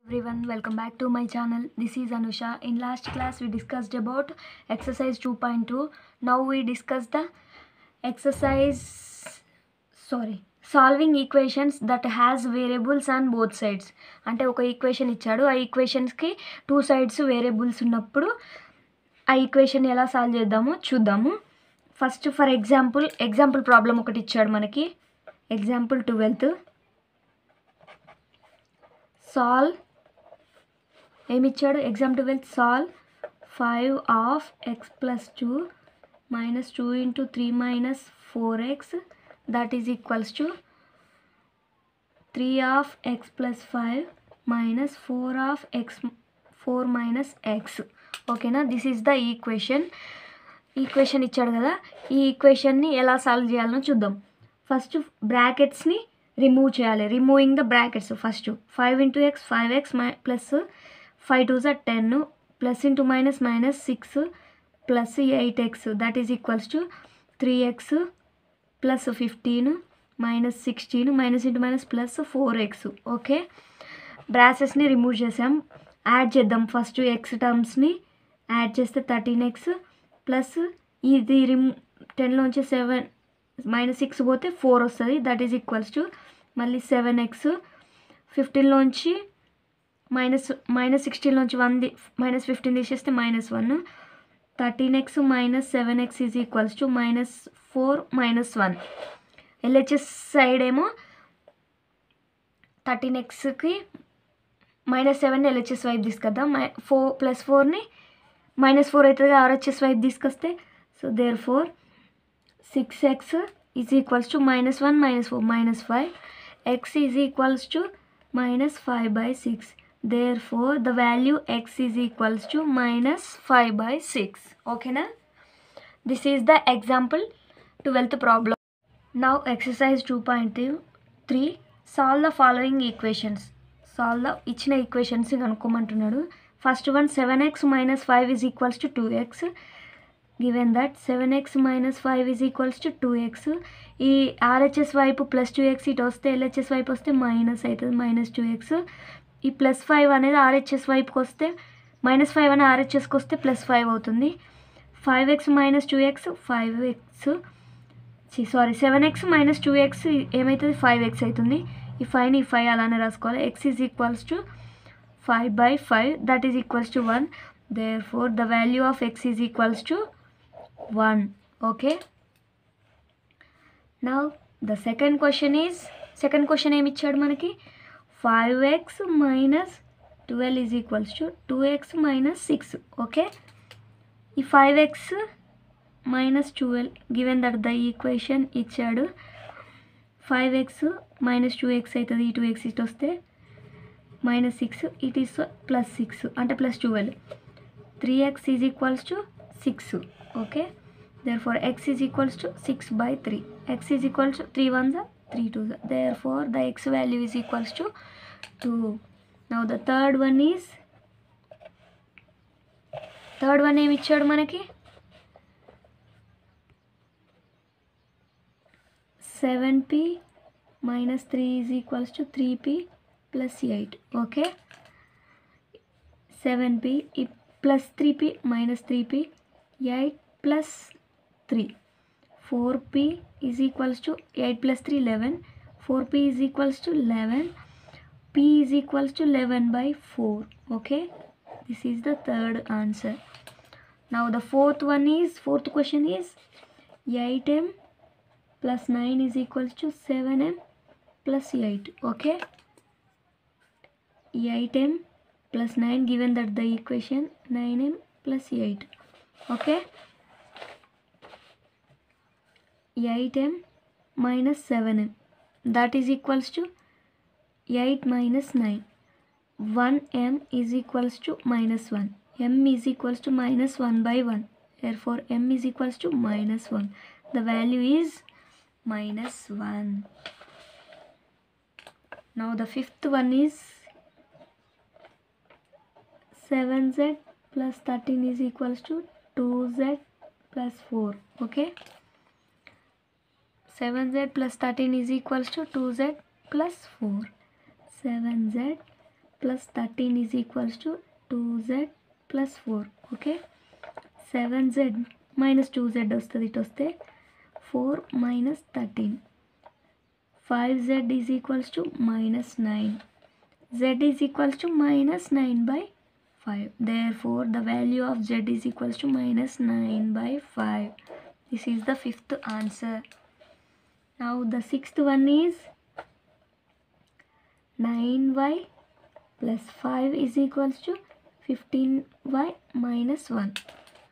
everyone welcome back to my channel this is anusha in last class we discussed about exercise 2.2 now we discuss the exercise sorry solving equations that has variables on both sides అంటే ఒక equation ఇచ్చాడు ఆ ఈక్వేషన్స్కి two sides variables ఉన్నప్పుడు ఆ equation ఎలా solve చేద్దామో చూద్దాము first for example example problem ఒకటి ఇచ్చాడు మనకి ఎగ్జాంపుల్ ట్వెల్త్ సాల్వ్ ఏమిచ్చాడు exam twelfth solve five of x plus two minus two into three minus four x that is equals to three of x plus five minus four of x four minus x ఓకేనా this is the equation equation ఇచ్చాడు కదా ఈ ఈక్వేషన్ని ఎలా solve చేయాలో చూద్దాం first బ్రాకెట్స్ని remove చేయాలి removing the brackets first five into x five x మై ప్లస్ ఫైవ్ టూ జా ten plus into minus minus six plus eight x that is equals to three x plus fifteen minus sixteen minus into minus plus four x okay బ్రాసెస్ని remove చేసాం add చేద్దాం first x టర్మ్స్ని add చేస్తే thirteen x plus ఇది రిమూ టెన్లోంచి seven minus six పోతే four వస్తుంది దట్ ఈజ్ ఈక్వల్స్ టు మళ్ళీ సెవెన్ ఎక్స్ ఫిఫ్టీన్లోంచి మైనస్ మైనస్ సిక్స్టీన్లోంచి వన్ మైనస్ ఫిఫ్టీన్ తీసేస్తే minus one thirteen x minus seven x is equals to minus four minus one LHS side ఏమో thirteen ఎక్స్కి minus seven LHS వైపు తీసుకొద్దాం మై four plus ఫోర్ని మైనస్ ఫోర్ అవుతుంది ఆర్హెచ్ఎస్ వైపు తీసుకొస్తే so therefore six x is equals to minus one minus four minus five x is equals to minus five by six therefore the value x is equals to minus five by six ఓకేనా this is the example twelfth problem now exercise two point three solve the following equations solve the ఇచ్చిన equations కనుక్కోమంటున్నాడు first one seven x minus five is equals to two x given that seven x minus five is equals to two x ఈ RHS వైపు plus two x ఇటు వస్తే LHS వైపు వస్తే minus అవుతుంది minus two x ఈ plus five అనేది RHS వైపుకి వస్తే మైనస్ ఫైవ్ అనేది ఆర్హెచ్ఎస్కి వస్తే ప్లస్ ఫైవ్ అవుతుంది five x minus two x five x sorry seven x minus two x ఏమవుతుంది ఫైవ్ ఎక్స్ అవుతుంది ఈ ఫైవ్ని ఈ ఫైవ్ అలానే రాసుకోవాలి x is equals to five by five that is equals to one therefore the value of x is equals to one okay నా the second question is second question ఏమి ఇచ్చాడు మనకి five x minus twelve is equals to two x minus six okay ఈ five x minus twelve given that the equation ఇచ్చాడు five x minus two x అవుతుంది ఈ two x ఇటు వస్తే minus six it is plus six అంటే plus twelve three x is equals to six okay therefore x is equals to six by three x is equals to three one జా three two జా therefore the x value is equals to two now the third one is third one ఏమి ఇచ్చాడు మనకి seven p minus three is equals to three p plus eight okay seven p ఈ plus three p minus three p eight plus three four p is equals to eight plus three eleven four p is equals to eleven p is equals to eleven by four okay this is the third answer now the fourth one is fourth question is eight m plus 9 is equals to 7m plus 8 okay 8m plus 9 given that the equation 9m plus 8 okay 8m minus 7m that is equals to 8 minus 9 1m is equals to minus 1 m is equals to minus 1 by 1 therefore m is equals to minus 1 the value is minus 1 now the fifth one is 7z plus 13 is equals to 2z plus 4 okay 7z plus 13 is equals to 2z plus 4 7z plus thirteen is equals to two z plus four okay seven z minus two z వస్తుంది ఇటు వస్తే four minus thirteen five z is equals to minus nine z is equals to minus 9 by 5 therefore the value of z is equals to minus 9 by 5 this is the fifth answer now the sixth one is 9y plus 5 is equals to 15y minus 1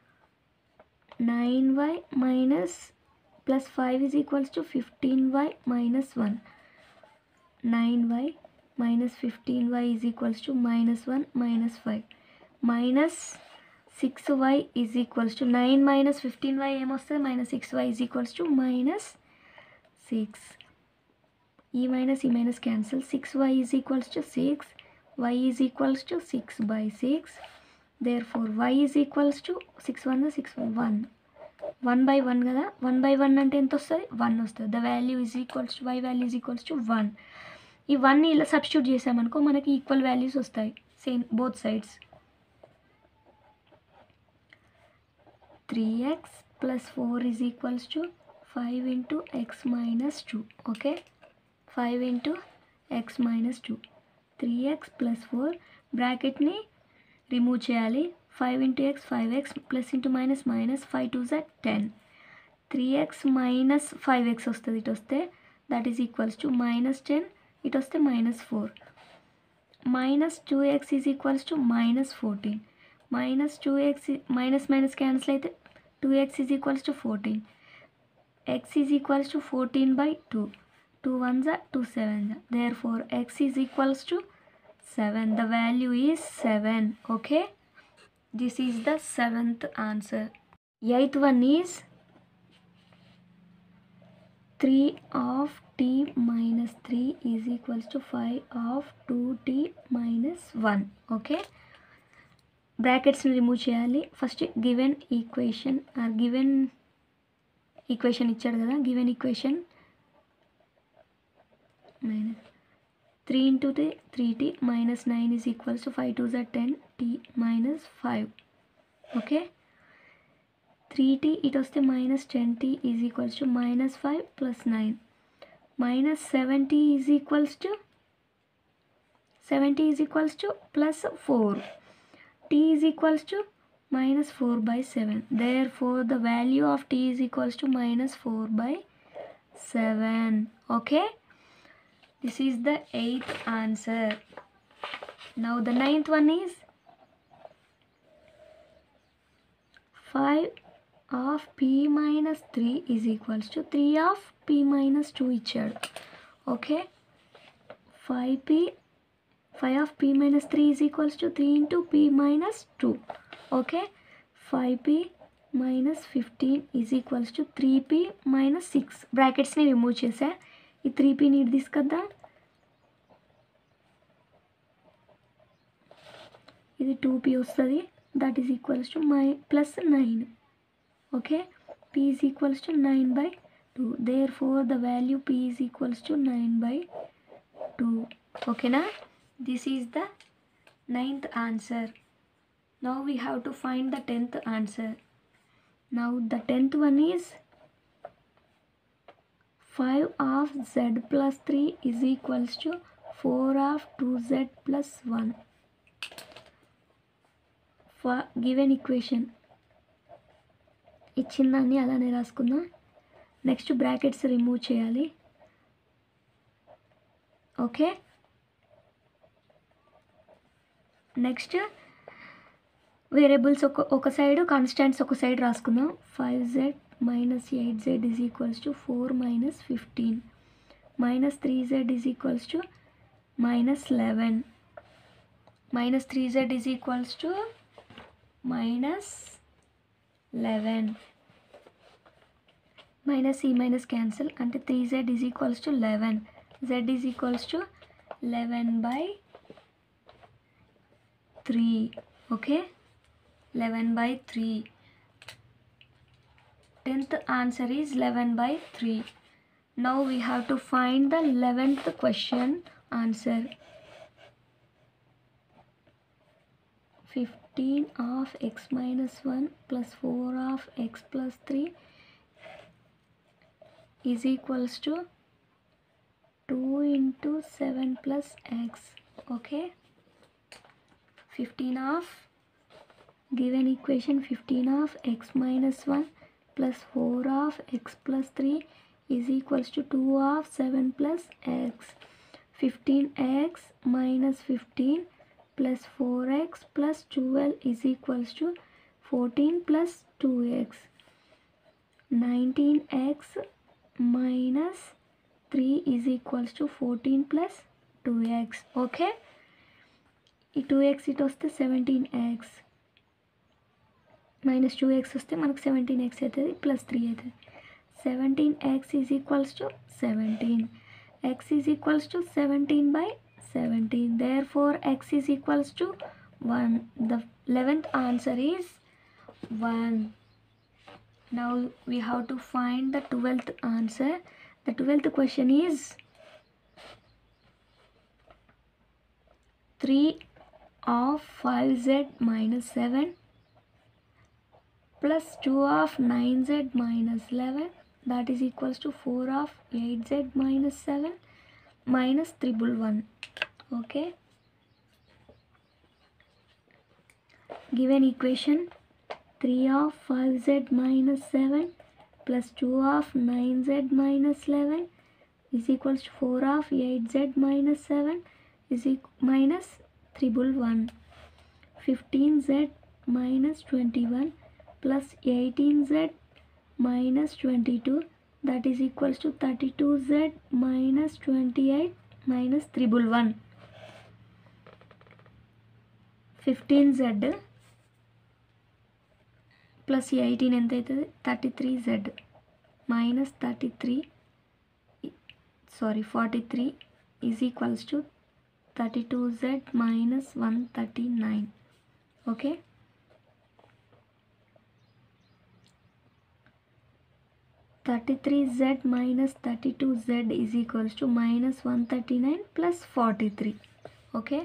9y minus plus 5 is equals to 15y minus 1 9y minus 15y is equals to minus 1 minus 5 minus 6y is equals to 9 minus 15y ఏమొస్తుంది minus 6y is equals to minus 6 ఈ minus ఈ minus cancel six y is equals to six y is equals to six by six therefore y is equals to six one six one one by one కదా one by one అంటే ఎంత వస్తుంది one వస్తుంది the value is equals to y value is equals to one ఈ one ఇలా substitute చేసామనుకో మనకి equal values వస్తాయి same both sides three x plus four is equals to five into x minus two okay five into x minus two three x plus four బ్రాకెట్ని remove చేయాలి five into x five x plus into minus minus five two z ten three x minus five x వస్తుంది ఇటు వస్తే that is equals to minus ten ఇటు వస్తే minus four minus two x is equals to minus fourteen minus two x minus minus cancel అయితే two x is equals to fourteen x is equals to fourteen by two two one జా two seven జా therefore x is equals to seven the value is seven okay this is the seventh answer eighth one is three of t minus three is equals to five of two t minus one okay బ్రాకెట్స్ని remove చేయాలి first given equation or given equation ఇచ్చాడు కదా given equation minus three into t three t minus nine is equals to five two జా ten t minus five okay three t ఇటు వస్తే minus ten t is equals to minus five plus nine minus seventy is equals to seventy is equals to plus four t is equals to minus 4 by 7 therefore the value of t is equals to minus 4 by 7 okay this is the eighth answer now the ninth one is 5 of p minus 3 is equals to 3 of p minus 2 ఇచ్చాడు okay 5p 5 of p minus 3 is equals to 3 into p minus 2 okay 5p minus fifteen is equals to three p minus six బ్రాకెట్స్ని remove చేసా ఈ three p నీట్ తీసుకొద్దా ఇది two p వస్తుంది that is equals to my plus nine okay p is equals to nine by two therefore the value p is equals to nine by two ఓకేనా this is the ninth answer now we have to find the 10th answer now the 10th one is 5 of z plus 3 is equals to 4 of 2z plus 1 for given equation ఇచ్చిన దాన్ని అలానే రాసుకుందాం next brackets remove చేయాలి okay next variables ఒక ఒక side constants ఒక side రాసుకుందాం five z minus eight z is equals to four minus fifteen minus three z is equals to minus eleven minus three z is equals to minus eleven minus ఈ minus cancel అంటే three z is equals to eleven z is equals to eleven by three okay 11 by 3 10th answer is 11 by 3 now we have to find the 11th question answer 15 of x minus 1 plus 4 of x plus 3 is equals to 2 into 7 plus x okay 15 of given equation 15 of x minus 1 plus 4 of x plus 3 is equals to 2 of 7 plus x 15x minus 15 plus 4x plus 12 is equals to 14 plus 2x 19x minus 3 is equals to 14 plus 2x okay ఈ two x ఇటు వస్తే seventeen x minus two x వస్తే మనకు seventeen x అవుతుంది plus three అవుతుంది seventeen x is equals to seventeen x is equals to seventeen by seventeen therefore x is equals to one the eleventh answer is one now we have to find the 12th answer the 12th question is 3 of 5z minus 7 plus 2 of 9z minus 11 that is equals to 4 of 8z minus 7 minus triple 1 okay given equation 3 of 5z minus 7 plus 2 of 9z minus 11 is equals to 4 of 8z minus 7 is equ- minus triple 1 15z minus 21 plus 18z minus 22 that is equals to 32z minus 28 minus triple 1 15z plus eighteen ఎంత అవుతుంది thirty three z minus thirty three sorry forty three is equals to thirty two z minus one thirty nine okay thirty three z minus thirty two z is equals to minus one thirty nine plus forty three okay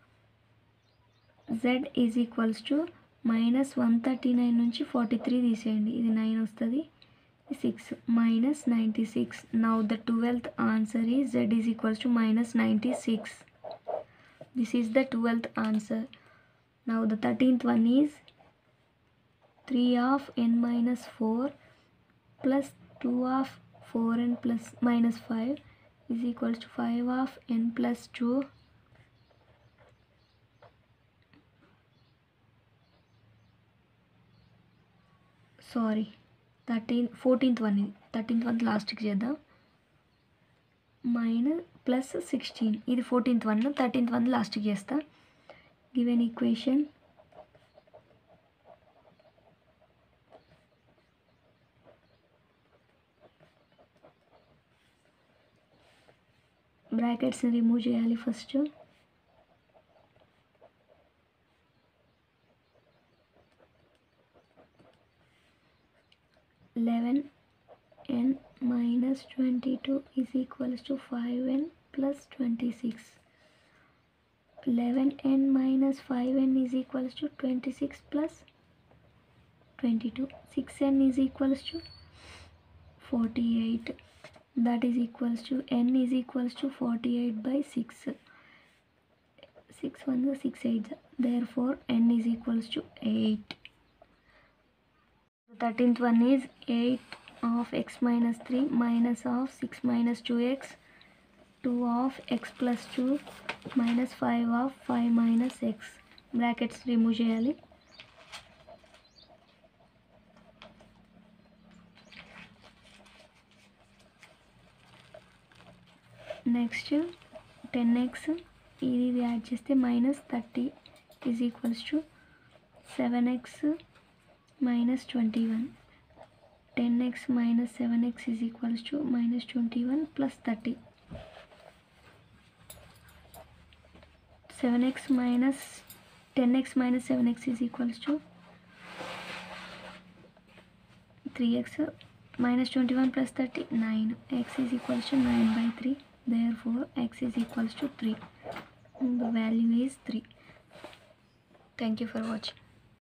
z is equals to minus one thirty nine నుంచి forty three తీసేయండి ఇది nine వస్తుంది six minus ninety six now the twelfth answer is Z is equals to minus ninety six this is the twelfth answer now the thirteenth one is three of n minus four plus two of four n plus minus five is equals to five of n plus two sorry thirteen fourteenth one ఇది thirteenth one లాస్ట్కి చేద్దాం minus plus sixteen ఇది fourteenth one thirteenth one లాస్ట్కి చేస్తా given equation బ్రాకెట్స్ని remove చేయాలి first eleven n minus twenty two is equals to five n plus twenty six eleven n minus five n is equals to twenty six plus twenty two six n is equals to forty eight that is equals to n is equals to 48 by 6 6 1 6 8 therefore n is equals to 8 the 13th one is 8 of x minus 3 minus of 6 minus 2x 2 of x plus 2 minus 5 of 5 minus x brackets remove చేయాలి next ten x ఇది ఇది add చేస్తే minus thirty is equals to seven x minus twenty one ten x minus seven x is equals to minus twenty one plus thirty seven x minus ten x minus seven x is equals to three x minus 21 plus 30 9 x is equals to 9 by 3 therefore x is equals to 3 and the value is 3 thank you for watching